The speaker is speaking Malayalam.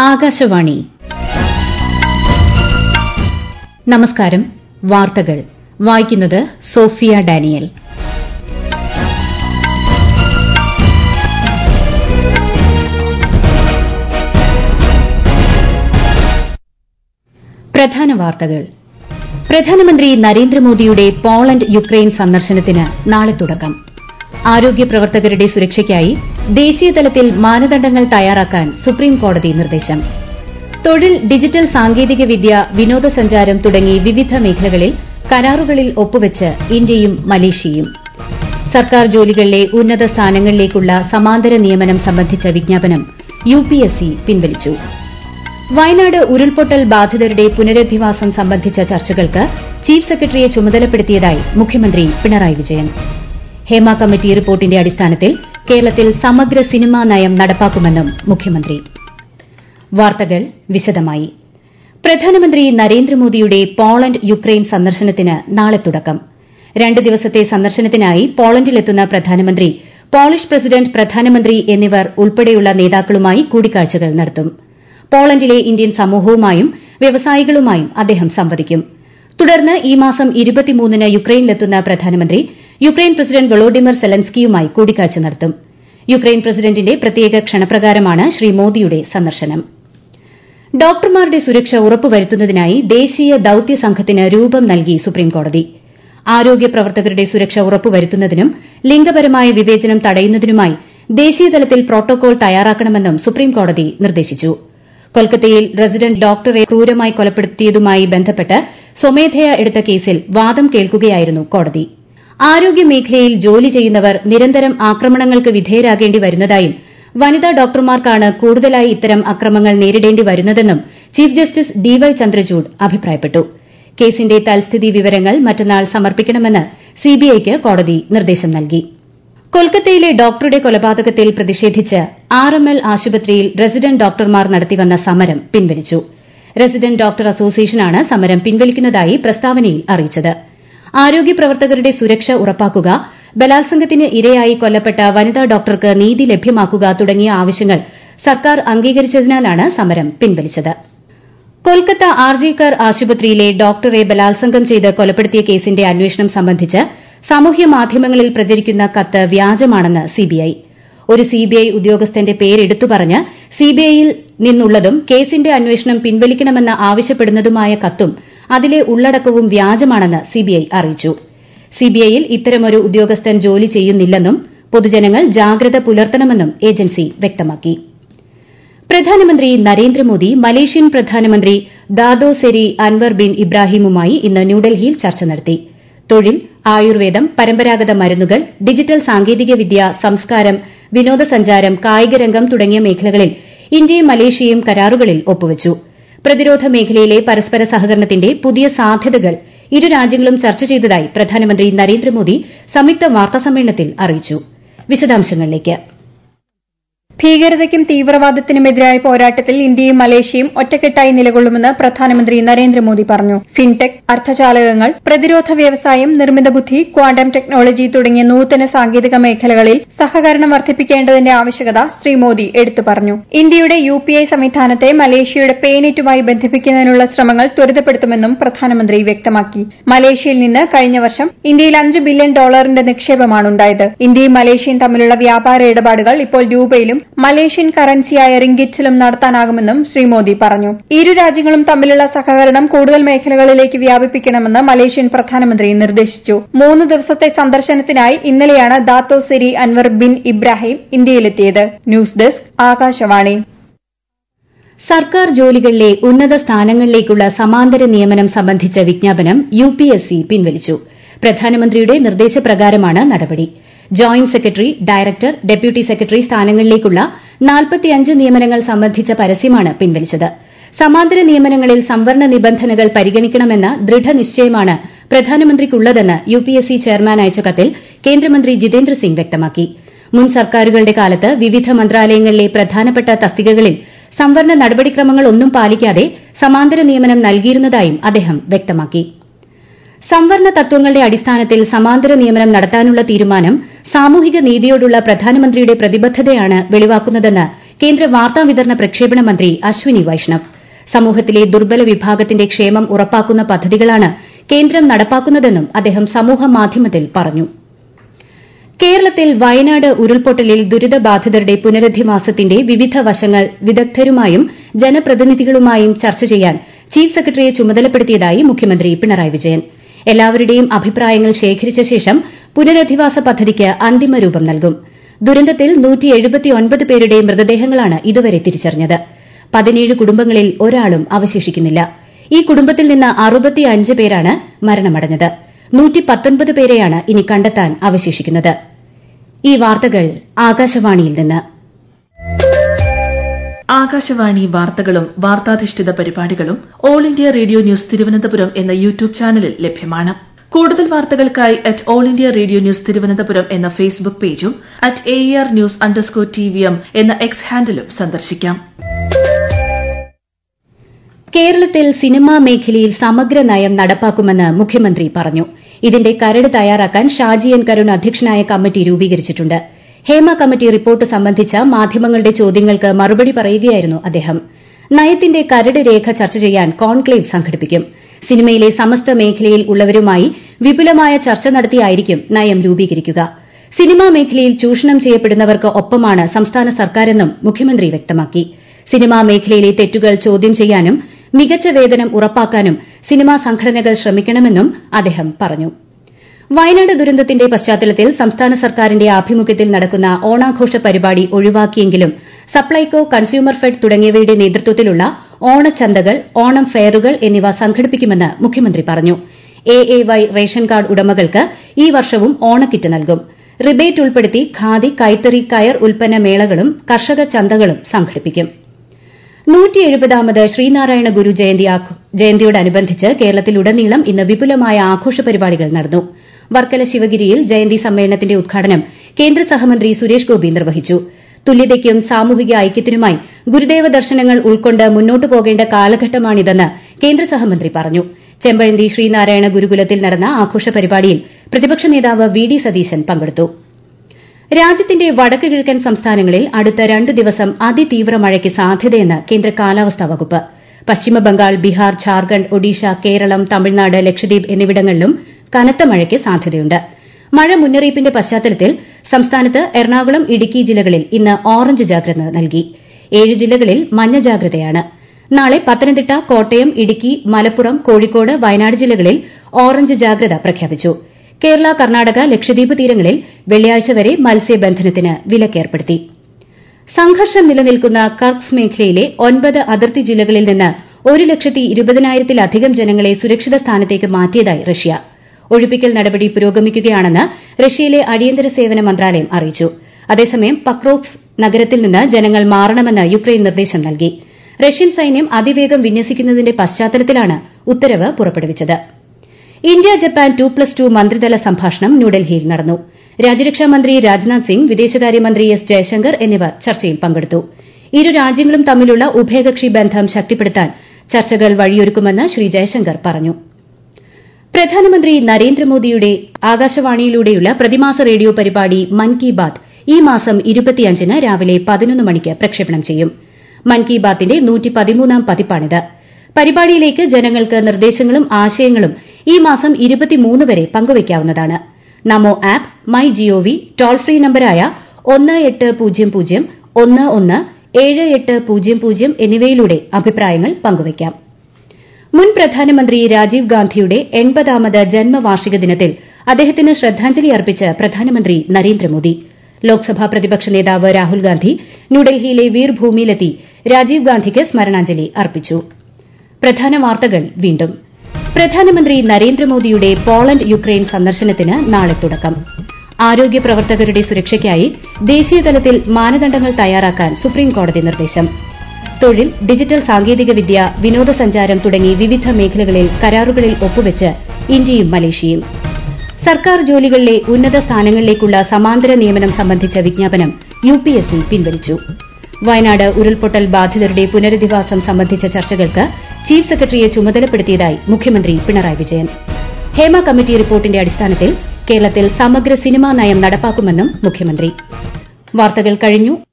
ആകാശവാണി നമസ്കാരം വാർത്തകൾ വായിക്കുന്നത് സോഫിയ ഡാനിയൽ പ്രധാന വാർത്തകൾ പ്രധാനമന്ത്രി നരേന്ദ്രമോദിയുടെ പോളണ്ട് യുക്രൈൻ സന്ദർശനത്തിന് നാളെ തുടക്കം ആരോഗ്യ പ്രവർത്തകരുടെ സുരക്ഷയ്ക്കായി ദേശീയതലത്തിൽ മാനദണ്ഡങ്ങൾ തയ്യാറാക്കാൻ സുപ്രീംകോടതി നിർദ്ദേശം തൊഴിൽ ഡിജിറ്റൽ സാങ്കേതികവിദ്യ വിനോദസഞ്ചാരം തുടങ്ങി വിവിധ മേഖലകളിൽ കരാറുകളിൽ ഒപ്പുവച്ച് ഇന്ത്യയും മലേഷ്യയും സർക്കാർ ജോലികളിലെ ഉന്നത സ്ഥാനങ്ങളിലേക്കുള്ള സമാന്തര നിയമനം സംബന്ധിച്ച വിജ്ഞാപനം യുപിഎസ്സി പിൻവലിച്ചു വയനാട് ഉരുൾപൊട്ടൽ ബാധിതരുടെ പുനരധിവാസം സംബന്ധിച്ച ചർച്ചകൾക്ക് ചീഫ് സെക്രട്ടറിയെ ചുമതലപ്പെടുത്തിയതായി മുഖ്യമന്ത്രി പിണറായി വിജയൻ ഹേമ കമ്മിറ്റി റിപ്പോർട്ടിന്റെ അടിസ്ഥാനത്തിൽ കേരളത്തിൽ സമഗ്ര സിനിമാ നയം നടപ്പാക്കുമെന്നും മുഖ്യമന്ത്രി വാർത്തകൾ വിശദമായി പ്രധാനമന്ത്രി നരേന്ദ്രമോദിയുടെ പോളണ്ട് യുക്രൈൻ സന്ദർശനത്തിന് നാളെ തുടക്കം രണ്ട് ദിവസത്തെ സന്ദർശനത്തിനായി പോളണ്ടിലെത്തുന്ന പ്രധാനമന്ത്രി പോളിഷ് പ്രസിഡന്റ് പ്രധാനമന്ത്രി എന്നിവർ ഉൾപ്പെടെയുള്ള നേതാക്കളുമായി കൂടിക്കാഴ്ചകൾ നടത്തും പോളണ്ടിലെ ഇന്ത്യൻ സമൂഹവുമായും വ്യവസായികളുമായും അദ്ദേഹം സംവദിക്കും തുടർന്ന് ഈ മാസം ന് യുക്രൈനിലെത്തുന്ന പ്രധാനമന്ത്രി യുക്രൈൻ പ്രസിഡന്റ് വളോഡിമിർ സെലൻസ്കിയുമായി കൂടിക്കാഴ്ച നടത്തും യുക്രൈൻ പ്രസിഡന്റിന്റെ പ്രത്യേക ക്ഷണപ്രകാരമാണ് ശ്രീ മോദിയുടെ സന്ദർശനം ഡോക്ടർമാരുടെ സുരക്ഷ ഉറപ്പുവരുത്തുന്നതിനായി ദേശീയ ദൌത്യ സംഘത്തിന് രൂപം നൽകി സുപ്രീംകോടതി ആരോഗ്യ പ്രവർത്തകരുടെ സുരക്ഷ ഉറപ്പുവരുത്തുന്നതിനും ലിംഗപരമായ വിവേചനം തടയുന്നതിനുമായി ദേശീയതലത്തിൽ പ്രോട്ടോകോൾ തയ്യാറാക്കണമെന്നും സുപ്രീംകോടതി നിർദ്ദേശിച്ചു കൊൽക്കത്തയിൽ റസിഡന്റ് ഡോക്ടറെ ക്രൂരമായി കൊലപ്പെടുത്തിയതുമായി ബന്ധപ്പെട്ട് സ്വമേധയാ എടുത്ത കേസിൽ വാദം കേൾക്കുകയായിരുന്നു കോടതി ആരോഗ്യമേഖലയിൽ ജോലി ചെയ്യുന്നവർ നിരന്തരം ആക്രമണങ്ങൾക്ക് വിധേയരാകേണ്ടി വരുന്നതായും വനിതാ ഡോക്ടർമാർക്കാണ് കൂടുതലായി ഇത്തരം അക്രമങ്ങൾ നേരിടേണ്ടി വരുന്നതെന്നും chief justice D Y Chandrachud അഭിപ്രായപ്പെട്ടു കേസിന്റെ തൽസ്ഥിതി വിവരങ്ങൾ മറ്റന്നാൾ സമർപ്പിക്കണമെന്ന് സിബിഐക്ക് കോടതി നിർദ്ദേശം നൽകി കൊൽക്കത്തയിലെ ഡോക്ടറുടെ കൊലപാതകത്തിൽ പ്രതിഷേധിച്ച് ആർ എം എൽ ആശുപത്രിയിൽ റസിഡന്റ് ഡോക്ടർമാർ നടത്തിവന്ന സമരം പിൻവലിച്ചു റസിഡന്റ് ഡോക്ടർ അസോസിയേഷനാണ് സമരം പിൻവലിക്കുന്നതായി പ്രസ്താവനയിൽ അറിയിച്ചത് ആരോഗ്യ പ്രവർത്തകരുടെ സുരക്ഷ ഉറപ്പാക്കുക ബലാത്സംഗത്തിന് ഇരയായി കൊല്ലപ്പെട്ട വനിതാ ഡോക്ടർക്ക് നീതി ലഭ്യമാക്കുക തുടങ്ങിയ ആവശ്യങ്ങൾ സർക്കാർ അംഗീകരിച്ചതിനാലാണ് സമരം പിൻവലിച്ചത് കൊൽക്കത്ത ആർജിക്കർ ആശുപത്രിയിലെ ഡോക്ടറെ ബലാത്സംഗം ചെയ്ത് കൊലപ്പെടുത്തിയ കേസിന്റെ അന്വേഷണം സംബന്ധിച്ച് സാമൂഹ്യ മാധ്യമങ്ങളിൽ പ്രചരിക്കുന്ന കത്ത് വ്യാജമാണെന്ന് സിബിഐ ഒരു സിബിഐ ഉദ്യോഗസ്ഥന്റെ പേരെടുത്തു പറഞ്ഞ് സിബിഐയിൽ നിന്നുള്ളതും കേസിന്റെ അന്വേഷണം പിൻവലിക്കണമെന്ന് ആവശ്യപ്പെടുന്നതുമായ കത്തും അതിലെ ഉള്ളടക്കവും വ്യാജമാണെന്ന് സിബിഐ അറിയിച്ചു സിബിഐയിൽ ഇത്തരമൊരു ഉദ്യോഗസ്ഥൻ ജോലി ചെയ്യുന്നില്ലെന്നും പൊതുജനങ്ങൾ ജാഗ്രത പുലർത്തണമെന്നും ഏജൻസി വ്യക്തമാക്കി പ്രധാനമന്ത്രി നരേന്ദ്രമോദി മലേഷ്യൻ പ്രധാനമന്ത്രി ദാദോ സെരി അൻവർ ബിൻ ഇബ്രാഹിമുമായി ഇന്ന് ന്യൂഡൽഹിയിൽ ചർച്ച നടത്തി തൊഴിൽ ആയുർവേദം പരമ്പരാഗത മരുന്നുകൾ ഡിജിറ്റൽ സാങ്കേതികവിദ്യ സംസ്കാരം വിനോദസഞ്ചാരം കായികരംഗം തുടങ്ങിയ മേഖലകളിൽ ഇന്ത്യയും മലേഷ്യയും കരാറുകളിൽ ഒപ്പുവച്ചു പ്രതിരോധ മേഖലയിലെ പരസ്പര സഹകരണത്തിന്റെ പുതിയ സാധ്യതകൾ ഇരു രാജ്യങ്ങളും ചർച്ച ചെയ്തതായി പ്രധാനമന്ത്രി നരേന്ദ്രമോദി സംയുക്ത വാർത്താസമ്മേളനത്തിൽ അറിയിച്ചു വിശദാംശങ്ങളിലേക്ക് ഭീകരതയ്ക്കും തീവ്രവാദത്തിനുമെതിരായ പോരാട്ടത്തിൽ ഇന്ത്യയും മലേഷ്യയും ഒറ്റക്കെട്ടായി നിലകൊള്ളുമെന്ന് പ്രധാനമന്ത്രി നരേന്ദ്രമോദി പറഞ്ഞു ഫിൻടെക് അർദ്ധചാലകങ്ങൾ പ്രതിരോധ വ്യവസായം നിർമ്മിത ബുദ്ധി ക്വാണ്ടം ടെക്നോളജി തുടങ്ങിയ നൂതന സാങ്കേതിക മേഖലകളിൽ സഹകരണം വർദ്ധിപ്പിക്കേണ്ടതിന്റെ ആവശ്യകത ശ്രീ മോദി എടുത്തു പറഞ്ഞു ഇന്ത്യയുടെ യു പി ഐ സംവിധാനത്തെ മലേഷ്യയുടെ പേനെറ്റുമായി ബന്ധിപ്പിക്കുന്നതിനുള്ള ശ്രമങ്ങൾ ത്വരിതപ്പെടുത്തുമെന്നും പ്രധാനമന്ത്രി വ്യക്തമാക്കി മലേഷ്യയിൽ നിന്ന് കഴിഞ്ഞ വർഷം ഇന്ത്യയിൽ അഞ്ച് ബില്യൺ ഡോളറിന്റെ നിക്ഷേപമാണുണ്ടായത് ഇന്ത്യയും മലേഷ്യയും തമ്മിലുള്ള വ്യാപാര ഇടപാടുകൾ ഇപ്പോൾ രൂപയിലും മലേഷ്യൻ കറൻസിയായ റിംഗിറ്റ്സിലും നടത്താനാകുമെന്നും ശ്രീ മോദി പറഞ്ഞു ഇരു രാജ്യങ്ങളും തമ്മിലുള്ള സഹകരണം കൂടുതൽ മേഖലകളിലേക്ക് വ്യാപിപ്പിക്കണമെന്ന് മലേഷ്യൻ പ്രധാനമന്ത്രി നിർദ്ദേശിച്ചു മൂന്ന് ദിവസത്തെ സന്ദർശനത്തിനായി ഇന്നലെയാണ് Dato Seri Anwar bin Ibrahim ഇന്ത്യയിലെത്തിയത് ന്യൂസ് ഡെസ്ക് ആകാശവാണി സർക്കാർ ജോലികളിലെ ഉന്നത സ്ഥാനങ്ങളിലേക്കുള്ള സമാന്തര നിയമനം സംബന്ധിച്ച വിജ്ഞാപനം യുപിഎസ്സി പിൻവലിച്ചു പ്രധാനമന്ത്രിയുടെ നിർദ്ദേശപ്രകാരമാണ് നടപടി joint secretary director deputy secretary സ്ഥാനങ്ങളിലേക്കുള്ള നിയമനങ്ങൾ സംബന്ധിച്ച പരസ്യമാണ് പിൻവലിച്ചത് സമാന്തര നിയമനങ്ങളിൽ സംവരണ നിബന്ധനകൾ പരിഗണിക്കണമെന്ന ദൃഢനിശ്ചയമാണ് പ്രധാനമന്ത്രിക്കുള്ളതെന്ന് യുപിഎസ്സി ചെയർമാൻ അയച്ച കത്തിൽ കേന്ദ്രമന്ത്രി ജിതേന്ദ്ര സിംഗ് വ്യക്തമാക്കി മുൻ സർക്കാരുകളുടെ കാലത്ത് വിവിധ മന്ത്രാലയങ്ങളിലെ പ്രധാനപ്പെട്ട തസ്തികകളിൽ സംവരണ നടപടിക്രമങ്ങളൊന്നും പാലിക്കാതെ സമാന്തര നിയമനം നൽകിയിരുന്നതായും അദ്ദേഹം വ്യക്തമാക്കി സംവരണ തത്വങ്ങളുടെ അടിസ്ഥാനത്തിൽ സമാന്തര നിയമനം നടത്താനുള്ള തീരുമാനം സാമൂഹിക നീതിയോടുള്ള പ്രധാനമന്ത്രിയുടെ പ്രതിബദ്ധതയാണ് വെളിവാക്കുന്നതെന്ന് കേന്ദ്ര വാർത്താവിതരണ പ്രക്ഷേപണ മന്ത്രി അശ്വിനി വൈഷ്ണവ് സമൂഹത്തിലെ ദുർബല വിഭാഗത്തിന്റെ ക്ഷേമം ഉറപ്പാക്കുന്ന പദ്ധതികളാണ് കേന്ദ്രം നടപ്പാക്കുന്നതെന്നും അദ്ദേഹം സമൂഹമാധ്യമത്തിൽ പറഞ്ഞു കേരളത്തിൽ വയനാട് ഉരുൾപൊട്ടലിൽ ദുരിതബാധിതരുടെ പുനരധിവാസത്തിന്റെ വിവിധ വശങ്ങൾ വിദഗ്ധരുമായും ജനപ്രതിനിധികളുമായും ചർച്ച ചെയ്യാൻ ചീഫ് സെക്രട്ടറിയെ ചുമതലപ്പെടുത്തിയതായി മുഖ്യമന്ത്രി പിണറായി വിജയൻ എല്ലാവരുടെയും അഭിപ്രായങ്ങൾ ശേഖരിച്ച ശേഷം പുനരധിവാസ പദ്ധതിക്ക് അന്തിമ രൂപം നൽകും ദുരന്തത്തിൽ പേരുടെ മൃതദേഹങ്ങളാണ് ഇതുവരെ തിരിച്ചറിഞ്ഞത് പതിനേഴ് കുടുംബങ്ങളിൽ ഒരാളും അവശേഷിക്കുന്നില്ല ഈ കുടുംബത്തിൽ നിന്ന് പേരാണ് മരണമടഞ്ഞത് പേരെയാണ് ഇനി കണ്ടെത്താൻ അവശേഷിക്കുന്നത് ഈ വാർത്തകൾ ആകാശവാണിയിൽ നിന്ന് ആകാശവാണി വാർത്തകളും വാർത്താധിഷ്ഠിത പരിപാടികളും all India radio news Thiruvananthapuram എന്ന യൂട്യൂബ് ചാനലിൽ ലഭ്യമാണ് കൂടുതൽ വാർത്തകൾക്കായി at all India radio news Thiruvananthapuram എന്ന ഫേസ്ബുക്ക് പേജും at A R news underscore T V M എന്ന എക്സ് ഹാൻഡിലും സന്ദർശിക്കാം കേരളത്തിൽ സിനിമാ മേഖലയിൽ സമഗ്ര നയം നടപ്പാക്കുമെന്ന് മുഖ്യമന്ത്രി പറഞ്ഞു ഇതിന്റെ കരട് തയ്യാറാക്കാൻ ഷാജി എൻ കരുൺ അധ്യക്ഷനായ കമ്മിറ്റി രൂപീകരിച്ചിട്ടുണ്ട് ഹേമ കമ്മിറ്റി റിപ്പോർട്ട് സംബന്ധിച്ച മാധ്യമങ്ങളുടെ ചോദ്യങ്ങൾക്ക് മറുപടി പറയുകയായിരുന്നു അദ്ദേഹം നയത്തിന്റെ കരട് രേഖ ചർച്ച ചെയ്യാൻ കോൺക്ലേവ് സംഘടിപ്പിക്കും സിനിമയിലെ സമസ്ത മേഖലയിൽ ഉള്ളവരുമായി വിപുലമായ ചർച്ച നടത്തിയായിരിക്കും നയം രൂപീകരിക്കുക സിനിമാ മേഖലയിൽ ചൂഷണം ചെയ്യപ്പെടുന്നവർക്ക് ഒപ്പമാണ് സംസ്ഥാന സർക്കാരെന്നും മുഖ്യമന്ത്രി വ്യക്തമാക്കി സിനിമാ മേഖലയിലെ തെറ്റുകൾ ചോദ്യം ചെയ്യാനും മികച്ച വേതനം ഉറപ്പാക്കാനും സിനിമാ സംഘടനകൾ ശ്രമിക്കണമെന്നും അദ്ദേഹം പറഞ്ഞു വയനാട് ദുരന്തത്തിന്റെ പശ്ചാത്തലത്തിൽ സംസ്ഥാന സർക്കാരിന്റെ ആഭിമുഖ്യത്തിൽ നടക്കുന്ന ഓണാഘോഷ പരിപാടി ഒഴിവാക്കിയെങ്കിലും സപ്ലൈകോ കൺസ്യൂമർ ഫെഡ് തുടങ്ങിയവയുടെ നേതൃത്വത്തിലുള്ള ഓണച്ചന്തകൾ ഓണം ഫെയറുകൾ എന്നിവ സംഘടിപ്പിക്കുമെന്ന് മുഖ്യമന്ത്രി പറഞ്ഞു A A Y ration card ഉടമകൾക്ക് ഈ വർഷവും ഓണക്കിറ്റ് നൽകും റിബേറ്റ് ഉൾപ്പെടുത്തി ഖാദി കൈത്തറി കയർ ഉൽപ്പന്ന മേളകളും കർഷക ചന്തകളും സംഘടിപ്പിക്കും നൂറ്റിയെഴുപതാമത് ശ്രീനാരായണ ഗുരു ജയന്തിയോടനുബന്ധിച്ച് കേരളത്തിലുടനീളം ഇന്ന് വിപുലമായ ആഘോഷ പരിപാടികൾ നടന്നു വർക്കല ശിവഗിരിയിൽ ജയന്തി സമ്മേളനത്തിന്റെ ഉദ്ഘാടനം കേന്ദ്ര സഹമന്ത്രി സുരേഷ് ഗോപി നിർവഹിച്ചു തുല്യതയ്ക്കും സാമൂഹിക ഐക്യത്തിനുമായി ഗുരുദേവ ദർശനങ്ങൾ ഉൾക്കൊണ്ട് മുന്നോട്ടു പോകേണ്ട കാലഘട്ടമാണിതെന്ന് കേന്ദ്ര സഹമന്ത്രി പറഞ്ഞു ചെമ്പഴന്തി ശ്രീനാരായണ ഗുരുകുലത്തിൽ നടന്ന ആഘോഷ പരിപാടിയിൽ പ്രതിപക്ഷ നേതാവ് വി ഡി സതീശൻ പങ്കെടുത്തു രാജ്യത്തിന്റെ വടക്ക് കിഴക്കൻ സംസ്ഥാനങ്ങളിൽ അടുത്ത രണ്ട് ദിവസം അതിതീവ്ര മഴയ്ക്ക് സാധ്യതയെന്ന് കേന്ദ്ര കാലാവസ്ഥാ വകുപ്പ് പശ്ചിമബംഗാൾ ബീഹാർ ഝാർഖണ്ഡ് ഒഡീഷ കേരളം തമിഴ്നാട് ലക്ഷദ്വീപ് എന്നിവിടങ്ങളിലും കനത്ത മഴയ്ക്ക് സാധ്യതയുണ്ട് മഴ മുന്നറിയിപ്പിന്റെ പശ്ചാത്തലത്തിൽ സംസ്ഥാനത്ത് എറണാകുളം ഇടുക്കി ജില്ലകളിൽ ഇന്ന് ഓറഞ്ച് ജാഗ്രത നൽകി ഏഴ് ജില്ലകളിൽ മഞ്ഞ ജാഗ്രതയാണ് നാളെ പത്തനംതിട്ട കോട്ടയം ഇടുക്കി മലപ്പുറം കോഴിക്കോട് വയനാട് ജില്ലകളിൽ ഓറഞ്ച് ജാഗ്രത പ്രഖ്യാപിച്ചു കേരള കർണാടക ലക്ഷദ്വീപ് തീരങ്ങളിൽ വെള്ളിയാഴ്ച വരെ മത്സ്യബന്ധനത്തിന് വിലക്കേർപ്പെടുത്തി സംഘർഷം നിലനിൽക്കുന്ന കർക്സ് മേഖലയിലെ ഒൻപത് അതിർത്തി ജില്ലകളിൽ നിന്ന് ഒരു ലക്ഷത്തി ഇരുപതിനായിരത്തിലധികം ജനങ്ങളെ സുരക്ഷിത സ്ഥാനത്തേക്ക് മാറ്റിയതായി റഷ്യ ഒഴിപ്പിക്കൽ നടപടി പുരോഗമിക്കുകയാണെന്ന് റഷ്യയിലെ അടിയന്തര സേവന മന്ത്രാലയം അറിയിച്ചു അതേസമയം പക്രോക്സ് നഗരത്തിൽ നിന്ന് ജനങ്ങൾ മാറണമെന്ന് യുക്രൈൻ നിർദ്ദേശം നൽകി റഷ്യൻ സൈന്യം അതിവേഗം വിന്യസിക്കുന്നതിന്റെ പശ്ചാത്തലത്തിലാണ് ഉത്തരവ് പുറപ്പെടുവിച്ചത് India Japan two plus two മന്ത്രിതല സംഭാഷണം ന്യൂഡൽഹിയിൽ നടന്നു രാജ്യരക്ഷാമന്ത്രി രാജ്നാഥ് സിംഗ് വിദേശകാര്യമന്ത്രി എസ് ജയശങ്കർ എന്നിവർ ചർച്ചയിൽ പങ്കെടുത്തു ഇരു രാജ്യങ്ങളും തമ്മിലുള്ള ഉഭയകക്ഷി ബന്ധം ശക്തിപ്പെടുത്താൻ ചർച്ചകൾ വഴിയൊരുക്കുമെന്ന് ശ്രീ ജയശങ്കർ പറഞ്ഞു പ്രധാനമന്ത്രി നരേന്ദ്രമോദിയുടെ ആകാശവാണിയിലൂടെയുള്ള പ്രതിമാസ റേഡിയോ പരിപാടി മൻ കി ബാത് ഈ മാസം ഇരുപത്തിയഞ്ചിന് രാവിലെ പതിനൊന്ന് മണിക്ക് പ്രക്ഷേപണം ചെയ്യും മൻ കി ബാത്തിന്റെ നൂറ്റിപ്പതിമൂന്നാം പതിപ്പാണിത് പരിപാടിയിലേക്ക് ജനങ്ങൾക്ക് നിർദ്ദേശങ്ങളും ആശയങ്ങളും ഈ മാസം ഇരുപത്തിമൂന്ന് വരെ പങ്കുവയ്ക്കാവുന്നതാണ് Namo app my gov toll free നമ്പരായ ഒന്ന് എട്ട് പൂജ്യം പൂജ്യം ഒന്ന് ഒന്ന് ഏഴ് എട്ട് പൂജ്യം പൂജ്യം എന്നിവയിലൂടെ അഭിപ്രായങ്ങൾ പങ്കുവയ്ക്കാം മുൻ പ്രധാനമന്ത്രി രാജീവ് ഗാന്ധിയുടെ എൺപതാമത് ജന്മവാർഷിക ദിനത്തിൽ അദ്ദേഹത്തിന് ശ്രദ്ധാഞ്ജലി അർപ്പിച്ച് പ്രധാനമന്ത്രി നരേന്ദ്രമോദി ലോക്സഭാ പ്രതിപക്ഷ നേതാവ് രാഹുൽ ഗാന്ധി ന്യൂഡൽഹിയിലെ വീർഭൂമിയിലെത്തി രാജീവ് ഗാന്ധിക്ക് സ്മരണാഞ്ജലി അർപ്പിച്ചു പ്രധാന വാർത്തകൾ വീണ്ടും പ്രധാനമന്ത്രി നരേന്ദ്രമോദിയുടെ പോളണ്ട് യുക്രൈൻ സന്ദർശനത്തിന് നാളെ തുടക്കം ആരോഗ്യ പ്രവർത്തകരുടെ സുരക്ഷയ്ക്കായി ദേശീയതലത്തിൽ മാനദണ്ഡങ്ങൾ തയ്യാറാക്കാൻ സുപ്രീംകോടതി നിർദ്ദേശം തൊഴിൽ ഡിജിറ്റൽ സാങ്കേതികവിദ്യ വിനോദസഞ്ചാരം തുടങ്ങി വിവിധ മേഖലകളിൽ കരാറുകളിൽ ഒപ്പുവെച്ച് ഇന്ത്യയും മലേഷ്യയും സർക്കാർ ജോലികളിലെ ഉന്നത സ്ഥാനങ്ങളിലേക്കുള്ള സമാന്തര നിയമനം സംബന്ധിച്ച വിജ്ഞാപനം യുപിഎസ്സി പിൻവലിച്ചു വയനാട് ഉരുൾപൊട്ടൽ ബാധിതരുടെ പുനരധിവാസം സംബന്ധിച്ച ചർച്ചകൾക്ക് ചീഫ് സെക്രട്ടറിയെ ചുമതലപ്പെടുത്തിയതായി മുഖ്യമന്ത്രി പിണറായി വിജയൻ ഹേമ കമ്മിറ്റി റിപ്പോർട്ടിന്റെ അടിസ്ഥാനത്തിൽ കേരളത്തിൽ സമഗ്ര സിനിമാ നയം നടപ്പാക്കുമെന്നും മുഖ്യമന്ത്രി വാർത്തകൾ കഴിഞ്ഞു